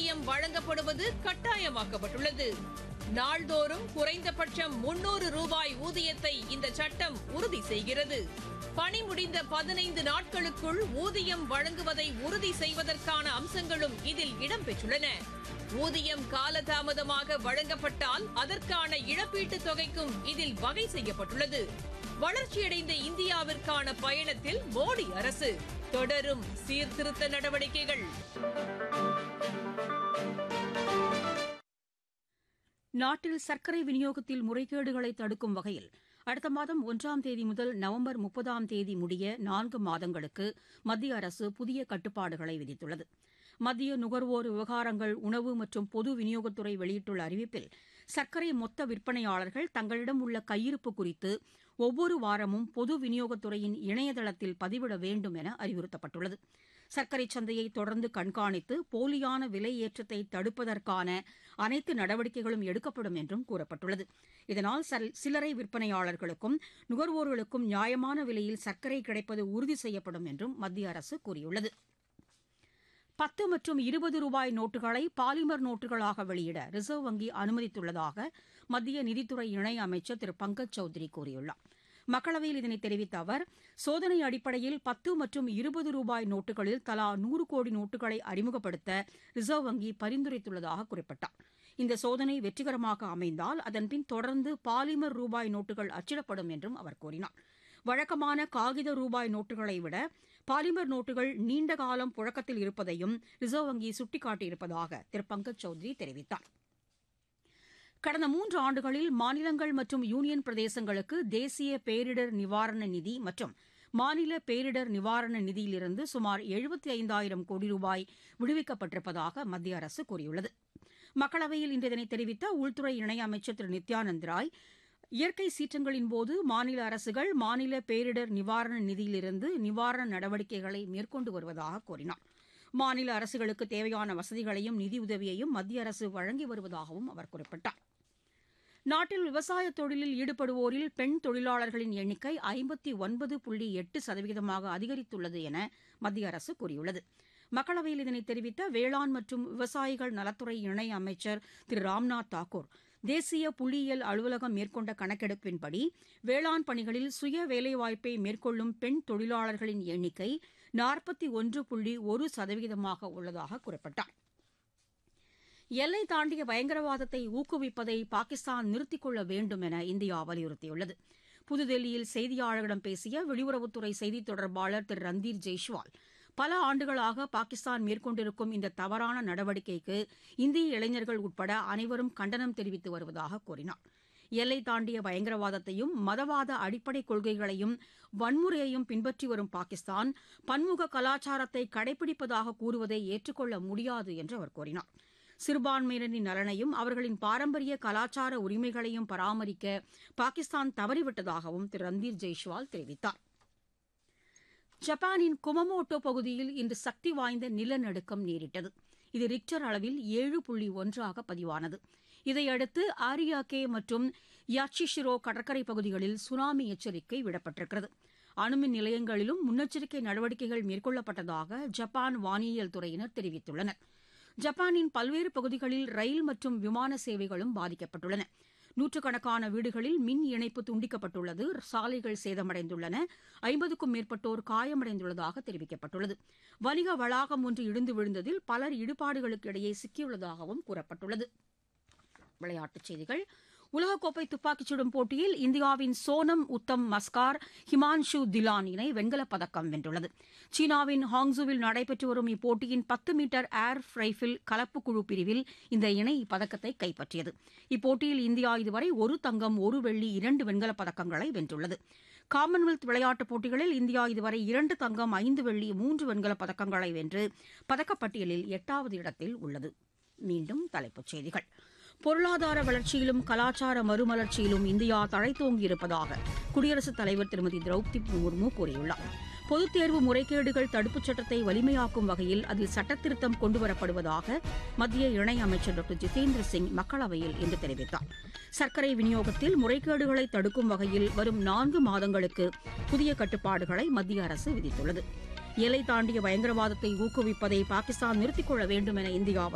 ஊதியம் வழங்கப்படுவது கட்டாயமாக்கப்பட்டுள்ளது நாள்தோறும் குறைந்தபட்சம் முன்னூறு ரூபாய் ஊதியத்தை இந்த சட்டம் உறுதி செய்கிறது பணி முடிந்த பதினைந்து நாட்களுக்குள் ஊதியம் வழங்குவதை உறுதி செய்வதற்கான அம்சங்களும் இதில் இடம்பெற்றுள்ளன ஊதியம் காலதாமதமாக வழங்கப்பட்டால் அதற்கான இழப்பீட்டுத் தொகைக்கும் இதில் வகை செய்யப்பட்டுள்ளது வளர்ச்சியடைந்த இந்தியாவிற்கான பயணத்தில் மோடி அரசு தொடரும் சீர்திருத்த நடவடிக்கைகள் நாட்டில் சர்க்கரை விநியோகத்தில் முறைகேடுகளை தடுக்கும் வகையில் அடுத்த மாதம் ஒன்றாம் தேதி முதல் நவம்பர் முப்பதாம் தேதி முடிய நான்கு மாதங்களுக்கு மத்திய அரசு புதிய கட்டுப்பாடுகளை விதித்துள்ளது மத்திய நுகர்வோர் விவகாரங்கள் உணவு மற்றும் பொது விநியோகத்துறை வெளியிட்டுள்ள அறிவிப்பில் சர்க்கரை மொத்த விற்பனையாளர்கள் தங்களிடம் உள்ள கையிருப்பு குறித்து ஒவ்வொரு வாரமும் பொது விநியோகத்துறையின் இணையதளத்தில் பதிவிட வேண்டும் என அறிவுறுத்தப்பட்டுள்ளது சர்க்கரை சந்தையை தொடர்ந்து கண்காணித்து போலியான விலை ஏற்றத்தை தடுப்பதற்கான அனைத்து நடவடிக்கைகளும் எடுக்கப்படும் என்றும் கூறப்பட்டுள்ளது இதனால் சில்லறை விற்பனையாளர்களுக்கும் நுகர்வோர்களுக்கும் நியாயமான விலையில் சர்க்கரை கிடைப்பது உறுதி செய்யப்படும் என்றும் மத்திய அரசு கூறியுள்ளது பத்து மற்றும் இருபது ரூபாய் நோட்டுகளை பாலிமர் நோட்டுகளாக வெளியிட ரிசர்வ் வங்கி அனுமதித்துள்ளதாக மத்திய நிதித்துறை இணை அமைச்சர் திரு பங்கஜ் சௌத்ரி கூறியுள்ளார் மக்களவையில் இதனை தெரிவித்த அவர் சோதனை அடிப்படையில் பத்து மற்றும் இருபது ரூபாய் நோட்டுகளில் தலா நூறு கோடி நோட்டுகளை அறிமுகப்படுத்த ரிசர்வ் வங்கி பரிந்துரைத்துள்ளதாக குறிப்பிட்டார் இந்த சோதனை வெற்றிகரமாக அமைந்தால் அதன்பின் தொடர்ந்து பாலிமர் ரூபாய் நோட்டுகள் அச்சிடப்படும் என்றும் அவர் கூறினார் வழக்கமான காகித ரூபாய் நோட்டுகளை விட பாலிமர் நோட்டுகள் நீண்ட காலம் புழக்கத்தில் இருப்பதையும் ரிசர்வ் வங்கி சுட்டிக்காட்டியிருப்பதாக திரு பங்கஜ் சௌத்ரி தெரிவித்தார் கடந்த மூன்று ஆண்டுகளில் மாநிலங்கள் மற்றும் யூனியன் பிரதேசங்களுக்கு தேசிய பேரிடர் நிவாரண நிதி மற்றும் மாநில பேரிடர் நிவாரண நிதியிலிருந்து சுமார் எழுபத்தி ஐந்தாயிரம் கோடி ரூபாய் விடுவிக்கப்பட்டிருப்பதாக மத்திய அரசு கூறியுள்ளது மக்களவையில் இன்று இதனை தெரிவித்த உள்துறை இணையமைச்சர் திரு நித்யானந்த் ராய் இயற்கை சீற்றங்களின் போது மாநில அரசுகள் மாநில பேரிடர் நிவாரண நிதியிலிருந்து நிவாரண நடவடிக்கைகளை மேற்கொண்டு வருவதாக கூறினார் மாநில அரசுகளுக்கு தேவையான வசதிகளையும் நிதியுதவியையும் மத்திய அரசு வழங்கி வருவதாகவும் அவர் குறிப்பிட்டார் நாட்டில் விவசாய தொழிலில் ஈடுபடுவோரில் பெண் தொழிலாளர்களின் எண்ணிக்கை ஐம்பத்தி ஒன்பது புள்ளி எட்டு சதவீதமாக அதிகரித்துள்ளது என மத்திய அரசு கூறியுள்ளது மக்களவையில் இதனை தெரிவித்த வேளாண் மற்றும் விவசாயிகள் நலத்துறை இணை அமைச்சர் திரு ராம்நாத் தாக்கூர் தேசிய புள்ளியியல் அலுவலகம் மேற்கொண்ட கணக்கெடுப்பின்படி வேளாண் பணிகளில் சுய வேலைவாய்ப்பை மேற்கொள்ளும் பெண் தொழிலாளர்களின் எண்ணிக்கை நாற்பத்தி ஒன்று புள்ளி ஒரு சதவீதமாக உள்ளதாக குறிப்பிட்டார் எல்லை தாண்டிய பயங்கரவாதத்தை ஊக்குவிப்பதை பாகிஸ்தான் நிறுத்திக் கொள்ள வேண்டும் என இந்தியா வலியுறுத்தியுள்ளது புதுதில்லியில் செய்தியாளர்களிடம் பேசிய வெளியுறவுத்துறை செய்தித் தொடர்பாளர் திரு ரந்தீர் ஜெய்ஷ்வால் பல ஆண்டுகளாக பாகிஸ்தான் மேற்கொண்டிருக்கும் இந்த தவறான நடவடிக்கைக்கு இந்திய இளைஞர்கள் உட்பட அனைவரும் கண்டனம் தெரிவித்து வருவதாக கூறினார் எல்லை தாண்டிய பயங்கரவாதத்தையும் மதவாத அடிப்படை கொள்கைகளையும் வன்முறையையும் பின்பற்றி வரும் பாகிஸ்தான் பன்முக கலாச்சாரத்தை கடைபிடிப்பதாக கூறுவதை ஏற்றுக்கொள்ள முடியாது என்று அவர் கூறினார் சிறுபான்மையினரின் நலனையும் அவர்களின் பாரம்பரிய கலாச்சார உரிமைகளையும் பராமரிக்க பாகிஸ்தான் தவறிவிட்டதாகவும் திரு ரந்தீர் ஜெய்ஷ்வால் தெரிவித்தார் ஜப்பானின் குமமோட்டோ பகுதியில் இன்று சக்தி வாய்ந்த நிலநடுக்கம் நேரிட்டது இது ரிக்டர் அளவில் ஏழு புள்ளி ஒன்றாக பதிவானது இதையடுத்து ஆரியாகே மற்றும் யாச்சிஷிரோ கடற்கரை பகுதிகளில் சுனாமி எச்சரிக்கை விடப்பட்டிருக்கிறது அணுமின் நிலையங்களிலும் முன்னெச்சரிக்கை நடவடிக்கைகள் மேற்கொள்ளப்பட்டதாக ஜப்பான் வானியல் துறையினர் தெரிவித்துள்ளனர் ஜப்பானின் பல்வேறு பகுதிகளில் ரயில் மற்றும் விமான சேவைகளும் பாதிக்கப்பட்டுள்ளன நூற்றுக்கணக்கான வீடுகளில் மின் இணைப்பு துண்டிக்கப்பட்டுள்ளது சாலைகள் சேதமடைந்துள்ளன ஐம்பதுக்கும் மேற்பட்டோர் காயமடைந்துள்ளதாக தெரிவிக்கப்பட்டுள்ளது வணிக வளாகம் ஒன்று இடிந்து விழுந்ததில் பலர் இடுபாடுகளுக்கு இடையே சிக்கியுள்ளதாகவும் கூறப்பட்டுள்ளது விளையாட்டுச் செய்திகள் உலகக்கோப்பை துப்பாக்கிச் சுடும் போட்டியில் இந்தியாவின் சோனம் உத்தம் மஸ்கார் ஹிமான்ஷு திலான் இணை வெண்கலப் பதக்கம் வென்றுள்ளது சீனாவின் ஹாங்ஸுவில் நடைபெற்று வரும் இப்போட்டியின் பத்து மீட்டர் ஏர் ரைஃபிள் கலப்பு குழு பிரிவில் இந்த இணை இப்பதக்கத்தை கைப்பற்றியது இப்போட்டியில் இந்தியா இதுவரை ஒரு தங்கம் ஒரு வெள்ளி இரண்டு வெண்கலப் பதக்கங்களை வென்றுள்ளது காமன்வெல்த் விளையாட்டுப் போட்டிகளில் இந்தியா இதுவரை இரண்டு தங்கம் ஐந்து வெள்ளி மூன்று வெண்கலப் பதக்கங்களை வென்று பதக்கப்பட்டியலில் எட்டாவது இடத்தில் உள்ளது மீண்டும் தலைப்புச் செய்திகள் பொருளாதார வளர்ச்சியிலும் கலாச்சார மறுமலர்ச்சியிலும் இந்தியா தழைத்தோங்கி இருப்பதாக குடியரசுத் தலைவர் திருமதி திரௌபதி முர்மு கூறியுள்ளார் பொதுத் தேர்வு முறைகேடுகள் தடுப்புச் சட்டத்தை வலிமையாக்கும் வகையில் அதில் சட்டத்திருத்தம் கொண்டுவரப்படுவதாக மத்திய இணையமைச்சர் டாக்டர் ஜிதேந்திர சிங் மக்களவையில் இன்று தெரிவித்தார் சர்க்கரை விநியோகத்தில் முறைகேடுகளை தடுக்கும் வகையில் வரும் நான்கு மாதங்களுக்கு புதிய கட்டுப்பாடுகளை மத்திய அரசு விதித்துள்ளது எல்லை தாண்டிய பயங்கரவாதத்தை ஊக்குவிப்பதை பாகிஸ்தான் நிறுத்திக் கொள்ள வேண்டும் என இந்தியா